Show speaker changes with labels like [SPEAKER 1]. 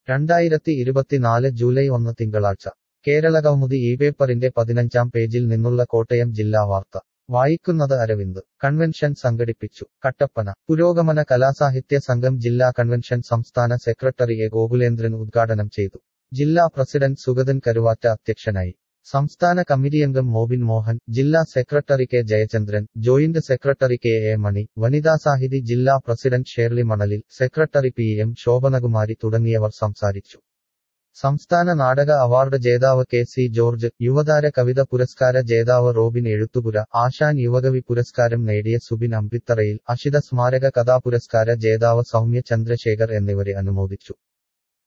[SPEAKER 1] രണ്ടായിരത്തി ഇരുപത്തിനാല് ജൂലൈ ഒന്ന് തിങ്കളാഴ്ച കേരളകൗമുദി ഈ പേപ്പറിന്റെ പതിനഞ്ചാം പേജിൽ നിന്നുള്ള കോട്ടയം ജില്ലാ വാർത്ത വായിക്കുന്നത് അരവിന്ദ് കൺവെൻഷൻ സംഘടിപ്പിച്ചു കട്ടപ്പന പുരോഗമന കലാസാഹിത്യ സംഘം ജില്ലാ കൺവെൻഷൻ സംസ്ഥാന സെക്രട്ടറി എ ഗോകുലേന്ദ്രൻ ഉദ്ഘാടനം ചെയ്തു ജില്ലാ പ്രസിഡന്റ് സുഗതൻ കരുവാറ്റ അധ്യക്ഷനായി സംസ്ഥാന കമ്മിറ്റിയംഗം മോബിൻ മോഹൻ ജില്ലാ secretary K Jayachandran joint secretary K A Mani Vanitha Sahithi ജില്ലാ പ്രസിഡന്റ് ഷേർലി മണലിൽ സെക്രട്ടറി പി എം ശോഭനകുമാരി തുടങ്ങിയവർ സംസാരിച്ചു സംസ്ഥാന നാടക അവാർഡ് ജേതാവ് കെ സി ജോർജ് യുവതാര കവിത പുരസ്കാര ജേതാവ് റോബിൻ എഴുത്തുപുര ആശാൻ യുവകവി പുരസ്കാരം നേടിയ സുബിൻ അമ്പിത്തറയിൽ അഷിത സ്മാരക കഥാപുരസ്കാര ജേതാവ് സൗമ്യ ചന്ദ്രശേഖർ എന്നിവരെ അനുമോദിച്ചു